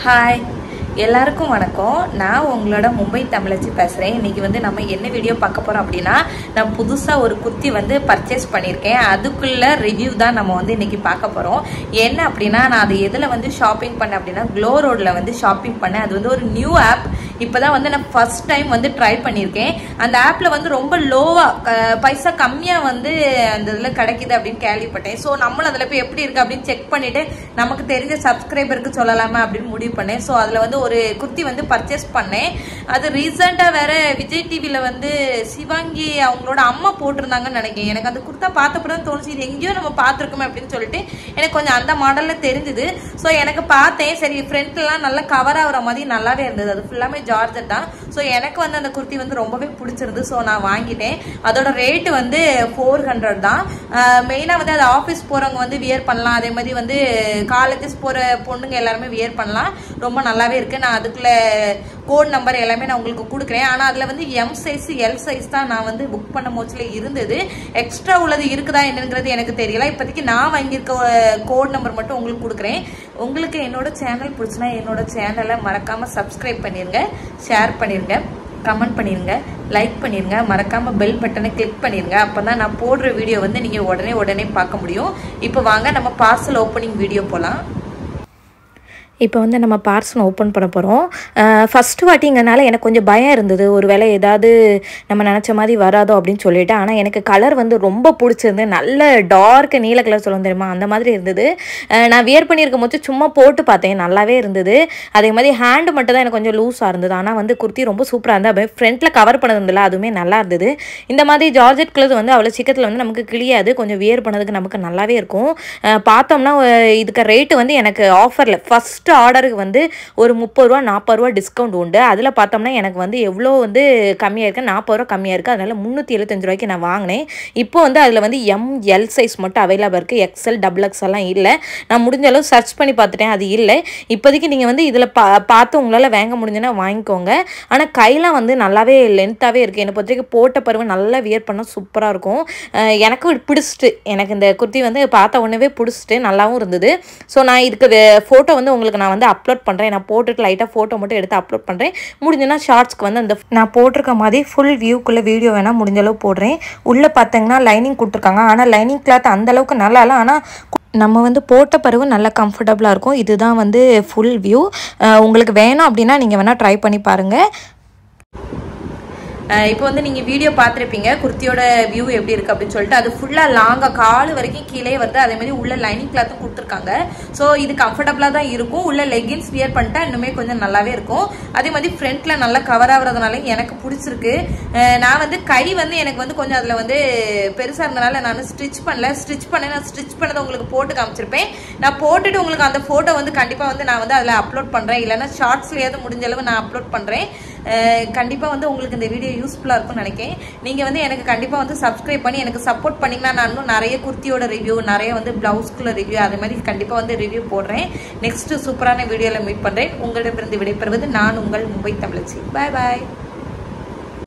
hi எல்லாருக்கும் வணக்கம் நான் உங்களோட மும்பை தமிழச்சி பேசுகிறேன் இன்னைக்கு வந்து நம்ம என்ன வீடியோ பார்க்க போகிறோம் அப்படின்னா நான் புதுசாக ஒரு குர்த்தி வந்து பர்ச்சேஸ் பண்ணியிருக்கேன் அதுக்குள்ள ரிவ்யூ தான் நம்ம வந்து இன்னைக்கு பார்க்க போகிறோம் என்ன அப்படின்னா நான் அது எதில் வந்து ஷாப்பிங் பண்ணேன் அப்படின்னா க்ளோ ரோடில் வந்து ஷாப்பிங் பண்ணேன் அது வந்து ஒரு நியூ ஆப் இப்போ தான் வந்து நான் ஃபர்ஸ்ட் டைம் வந்து ட்ரை பண்ணியிருக்கேன் அந்த ஆப்பில் வந்து ரொம்ப லோவாக பைசா கம்மியாக வந்து அந்த இதில் கிடைக்குது அப்படின்னு கேள்விப்பட்டேன் ஸோ நம்மளும் அதில் போய் எப்படி இருக்குது அப்படின்னு செக் பண்ணிவிட்டு நமக்கு தெரிஞ்ச சப்ஸ்கிரைபருக்கு சொல்லலாமா அப்படின்னு முடிவு பண்ணேன் ஸோ அதில் வந்து ஒரு குர்த்தி வந்து பர்ச்சேஸ் பண்ணேன் அது ரீசெண்டாக வேற விஜய் டிவியில் வந்து சிவாங்கி அவங்களோட அம்மா போட்டிருந்தாங்கன்னு நினைக்கிறேன் எனக்கு அந்த குர்த்தா பார்த்தப்பறம் தான் தோணுச்சு இது எங்கேயோ நம்ம பார்த்துருக்கோமே அப்படின்னு சொல்லிட்டு எனக்கு கொஞ்சம் அந்த மாடலில் தெரிஞ்சுது ஸோ எனக்கு பார்த்தேன் சரி ஃப்ரண்ட்லாம் நல்லா கவர் ஆகுற மாதிரி நல்லாவே இருந்தது அது ஃபுல்லாமே ஜார்ஜட் தான் ஸோ எனக்கு வந்து அந்த குர்த்தி வந்து ரொம்பவே பிடிச்சிருந்து ஸோ நான் வாங்கிட்டேன் அதோட ரேட்டு வந்து ஃபோர் ஹண்ட்ரட் தான் மெயினாக வந்து அது ஆஃபீஸ் போகிறவங்க வந்து வியர் பண்ணலாம் அதே மாதிரி வந்து காலேஜஸ் போகிற பொண்ணுங்க எல்லாருமே வியர் பண்ணலாம் ரொம்ப நல்லாவே இருக்குது நான் அதுக்குள்ளே கோட் நம்பர் எல்லாமே நான் உங்களுக்கு கொடுக்குறேன் ஆனால் அதில் வந்து எம் சைஸ் எல் சைஸ் தான் நான் வந்து புக் பண்ண மோச்சில் இருந்தது எக்ஸ்ட்ரா உள்ளது இருக்குதா என்னங்கிறது எனக்கு தெரியல இப்போதைக்கு நான் வாங்கியிருக்க கோட் நம்பர் மட்டும் உங்களுக்கு கொடுக்குறேன் உங்களுக்கு என்னோட சேனல் பிடிச்சினா என்னோட சேனலை மறக்காமல் சப்ஸ்கிரைப் பண்ணிடுங்க ஷேர் பண்ணிடுங்க கமெண்ட் பண்ணிடுங்க லைக் பண்ணிடுங்க மறக்காமல் பெல் பட்டனை கிளிக் பண்ணிடுங்க அப்போ தான் நான் போடுற வீடியோ வந்து நீங்கள் உடனே உடனே பார்க்க முடியும் இப்போ வாங்க நம்ம பார்சல் ஓப்பனிங் வீடியோ போகலாம் இப்போ வந்து நம்ம பார்சல் ஓப்பன் பண்ண போகிறோம் ஃபஸ்ட்டு வாட்டிங்கனால எனக்கு கொஞ்சம் பயம் இருந்தது ஒரு வேளை ஏதாவது நம்ம நினச்ச மாதிரி வராதோ அப்படின்னு சொல்லிட்டு ஆனால் எனக்கு கலர் வந்து ரொம்ப பிடிச்சிருந்து நல்ல டார்க் நீல கலர் சொல்லுவோம் தெரியுமா அந்த மாதிரி இருந்தது அஹ் நான் வியர் பண்ணியிருக்கும் போது சும்மா போட்டு பார்த்தேன் நல்லாவே இருந்தது அதே மாதிரி ஹேண்டு மட்டும் தான் எனக்கு கொஞ்சம் லூஸாக இருந்தது ஆனால் வந்து குர்த்தி ரொம்ப சூப்பராக இருந்தது அப்படியே ஃப்ரண்ட்டில் கவர் பண்ணது இருந்ததில்ல அதுவுமே நல்லா இருந்தது இந்த மாதிரி ஜார்ஜெட் கலர் வந்து அவ்வளோ சீக்கிரத்தில் வந்து நமக்கு கிளியாது கொஞ்சம் வியர் பண்ணதுக்கு நமக்கு நல்லாவே இருக்கும் அஹ் பார்த்தோம்னா அஹ் இதுக்கு ரேட்டு வந்து எனக்கு ஆஃபரில் ஃபஸ்ட்டு ஆர்டருக்கு வந்து ஒரு முப்பது ரூபா நாற்பது ரூபா டிஸ்கவுண்ட் உண்டு அதில் பார்த்தோம்னா எனக்கு வந்து எவ்வளோ வந்து கம்மியாக இருக்குது நாற்பது ரூபா கம்மியாக இருக்குது அதனால் முந்நூற்றி எழுபத்தஞ்சு ரூபாய்க்கு நான் வாங்கினேன் இப்போ வந்து அதில் வந்து எம் எல் சைஸ் மட்டும் அவைலபிள் இருக்குது எக்ஸ்எல் டபுள் எக்ஸ் எல்லாம் இல்லை நான் முடிஞ்ச அளவு சர்ச் பண்ணி பார்த்துட்டேன் அது இல்லை இப்போதைக்கு நீங்கள் வந்து இதில் பா பார்த்து உங்களால் வாங்க முடிஞ்சுன்னா வாங்கிக்கோங்க ஆனால் கையெல்லாம் வந்து நல்லாவே லென்த்தாகவே இருக்குது என்னை பொறுத்த வரைக்கும் போட்ட பருவம் நல்லா வியர் பண்ணால் சூப்பராக இருக்கும் அஹ் எனக்கு பிடிச்சிட்டு எனக்கு இந்த குர்த்தி வந்து பார்த்த உடனே பிடிச்சிட்டு நல்லாவும் இருந்தது ஸோ நான் இதுக்கு ஃபோட்டோ வந்து உங்களுக்கு நான் வந்து அப்லோட் பண்ணுறேன் நான் போட்டுட்டு லைட்டாக ஃபோட்டோ மட்டும் எடுத்து அப்லோட் பண்ணுறேன் முடிஞ்சுன்னா ஷார்ட்ஸ்க்கு வந்து அந்த நான் போட்டிருக்க மாதிரி ஃபுல் வியூக்குள்ளே வீடியோ வேணால் முடிஞ்ச அளவு போடுறேன் உள்ளே பார்த்தீங்கன்னா லைனிங் கொடுத்துருக்காங்க ஆனால் லைனிங் கிளாத் அந்த அளவுக்கு நல்லா இல்லை ஆனால் நம்ம வந்து போட்ட பிறகு நல்லா கம்ஃபர்டபுளாக இருக்கும் இதுதான் வந்து ஃபுல் வியூ உங்களுக்கு வேணும் அப்படின்னா நீங்கள் வேணால் ட்ரை பண்ணி பாருங்கள் இப்போ வந்து நீங்கள் வீடியோ பார்த்துருப்பீங்க குர்த்தியோட வியூ எப்படி இருக்குது அப்படின்னு சொல்லிட்டு அது ஃபுல்லாக லாங்காக கால் வரைக்கும் கீழே வருது அதே மாதிரி உள்ள லைனிங் கிளாத்தும் கொடுத்துருக்காங்க ஸோ இது கம்ஃபர்டபுளாக தான் இருக்கும் உள்ள லெகின்ஸ் வியர் பண்ணிட்டா இன்னுமே கொஞ்சம் நல்லாவே இருக்கும் அதே மாதிரி ஃப்ரண்ட்டில் நல்லா கவர் ஆகுறதுனால எனக்கு பிடிச்சிருக்கு அஹ் நான் வந்து கை வந்து எனக்கு வந்து கொஞ்சம் அதில் வந்து பெருசாக இருந்தனால நான் ஸ்டிச் பண்ணல ஸ்டிச் பண்ண நான் ஸ்டிச் பண்ணதை உங்களுக்கு போட்டு காமிச்சிருப்பேன் நான் போட்டுட்டு உங்களுக்கு அந்த ஃபோட்டோ வந்து கண்டிப்பாக வந்து நான் வந்து அதில் அப்லோட் பண்ணுறேன் இல்லைன்னா ஷார்ட்ஸ்லேயாவது முடிஞ்ச அளவு நான் அப்லோட் பண்ணுறேன் கண்டிப்பாக வந்து உங்களுக்கு இந்த வீடியோ யூஸ்ஃபுல்லாக இருக்கும்னு நினைக்கிறேன் நீங்கள் வந்து எனக்கு கண்டிப்பாக வந்து சப்ஸ்கிரைப் பண்ணி எனக்கு சப்போர்ட் பண்ணிங்கன்னா நான் இன்னும் நிறைய குர்த்தியோட ரிவ்யூ நிறைய வந்து ப்ளவுஸ்க்குள்ள ரிவ்யூ அதே மாதிரி கண்டிப்பாக வந்து ரிவ்யூ போடுறேன் நெக்ஸ்ட் சூப்பரான வீடியோவில் மீட் பண்ணுறேன் உங்களிடமிருந்து விடைபெறுவது நான் உங்கள் மும்பை தமிழச்சி பாய் பாய்